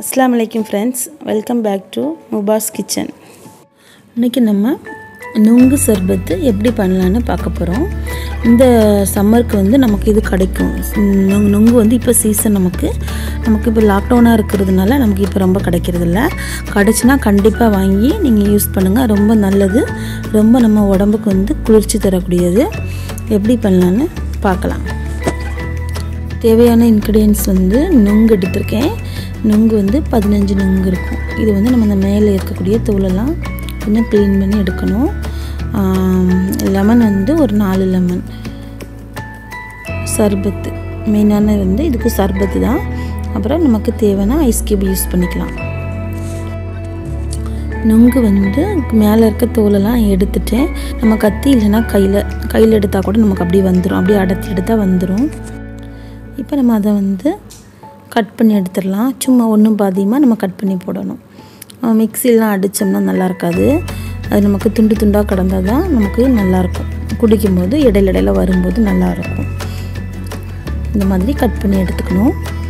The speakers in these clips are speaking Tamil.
அஸ்லாம் வலைக்கம் friends welcome back to Mubas kitchen இன்றைக்கி நம்ம நுங்கு சர்பத்து எப்படி பண்ணலான்னு பார்க்க போகிறோம் இந்த சம்மருக்கு வந்து நமக்கு இது கிடைக்கும் நுங்கு நுங்கு வந்து இப்போ சீசன் நமக்கு நமக்கு இப்போ லாக்டவுனாக இருக்கிறதுனால நமக்கு இப்போ ரொம்ப கிடைக்கிறதில்ல கிடச்சினா கண்டிப்பாக வாங்கி நீங்கள் யூஸ் பண்ணுங்கள் ரொம்ப நல்லது ரொம்ப நம்ம உடம்புக்கு வந்து குளிர்ச்சி தரக்கூடியது எப்படி பண்ணலான்னு பார்க்கலாம் தேவையான இன்க்ரீடியன்ஸ் வந்து நுங்கு எடுத்திருக்கேன் நுங்கு வந்து பதினஞ்சு நுங்கு இருக்கும் இது வந்து நம்ம இந்த மேலே இருக்கக்கூடிய தோலெல்லாம் இன்னும் க்ளீன் பண்ணி எடுக்கணும் லெமன் வந்து ஒரு நாலு லெமன் சர்பத்து மெயினான வந்து இதுக்கு சர்பத்து தான் அப்புறம் நமக்கு தேவைன்னா ஐஸ் கியூப் யூஸ் பண்ணிக்கலாம் நுங்கு வந்து மேலே இருக்க தோலெல்லாம் எடுத்துட்டேன் நம்ம கத்தி இல்லைன்னா கையில் கையில் எடுத்தால் கூட நமக்கு அப்படியே வந்துடும் அப்படியே அடர்த்தி எடுத்தால் வந்துடும் இப்போ நம்ம அதை வந்து கட் பண்ணி எடுத்துடலாம் சும்மா ஒன்றும் பாதியமாக நம்ம கட் பண்ணி போடணும் மிக்சிலாம் அடித்தோம்னா நல்லா இருக்காது அது நமக்கு துண்டு துண்டாக கிடந்தால் தான் நமக்கு நல்லாயிருக்கும் குடிக்கும்போது இடையில இடையில வரும்போது நல்லாயிருக்கும் இந்த மாதிரி கட் பண்ணி எடுத்துக்கணும்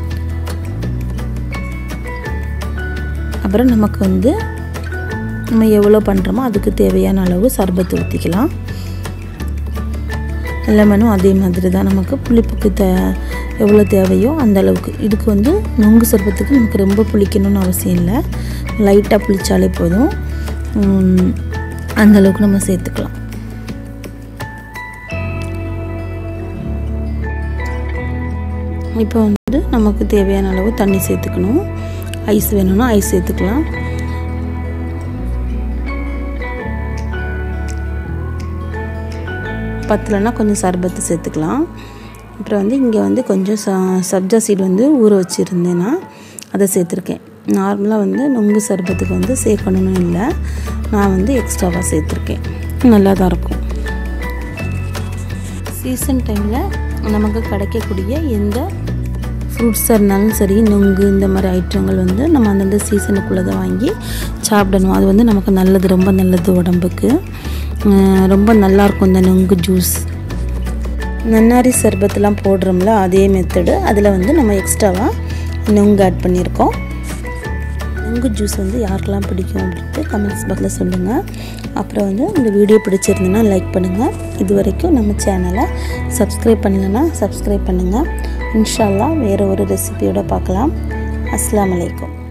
அப்புறம் நமக்கு வந்து நம்ம எவ்வளோ பண்ணுறோமோ அதுக்கு தேவையான அளவு சர்பத்து ஊற்றிக்கலாம் லெமனும் அதே மாதிரி தான் நமக்கு புளிப்புக்கு தே எவ்வளோ தேவையோ அந்த அளவுக்கு இதுக்கு வந்து நுங்கு சர்பத்துக்கு நமக்கு ரொம்ப புளிக்கணும்னு அவசியம் இல்லை லைட்டாக புளிச்சாலே போதும் அந்த அளவுக்கு நம்ம சேர்த்துக்கலாம் இப்போ வந்து நமக்கு தேவையான அளவு தண்ணி சேர்த்துக்கணும் ஐஸ் வேணும்னா ஐஸ் சேர்த்துக்கலாம் பத்தலைன்னா கொஞ்சம் சர்பத்து சேர்த்துக்கலாம் அப்புறம் வந்து இங்கே வந்து கொஞ்சம் ச சப்ஜா சீடு வந்து ஊற வச்சுருந்தேன்னா அதை சேர்த்துருக்கேன் நார்மலாக வந்து நொங்கு சர்பத்துக்கு வந்து சேர்க்கணும்னு இல்லை நான் வந்து எக்ஸ்ட்ராவாக சேர்த்துருக்கேன் நல்லா தான் இருக்கும் சீசன் டைமில் நமக்கு கிடைக்கக்கூடிய எந்த ஃப்ரூட்ஸாக இருந்தாலும் சரி நொங்கு இந்த மாதிரி ஐட்டங்கள் வந்து நம்ம அந்தந்த சீசனுக்குள்ளே தான் வாங்கி சாப்பிடணும் அது வந்து நமக்கு நல்லது ரொம்ப நல்லது உடம்புக்கு ரொம்ப நல்லாயிருக்கும் இந்த நொங்கு ஜூஸ் நன்னாரி சர்பத்துலாம் போடுறோம்ல அதே மெத்தடு அதில் வந்து நம்ம எக்ஸ்ட்ராவாக நொங்கு ஆட் பண்ணியிருக்கோம் நொங்கு ஜூஸ் வந்து யாருக்கெல்லாம் பிடிக்கும் அப்படின்ட்டு கமெண்ட்ஸ் பாக்ஸில் சொல்லுங்கள் அப்புறம் வந்து இந்த வீடியோ பிடிச்சிருந்துன்னா லைக் பண்ணுங்கள் இது வரைக்கும் நம்ம சேனலை சப்ஸ்கிரைப் பண்ணலைன்னா சப்ஸ்கிரைப் பண்ணுங்கள் இன்ஷால்லா வேறு ஒரு ரெசிபியோடு பார்க்கலாம் அஸ்லாம் வலைக்கம்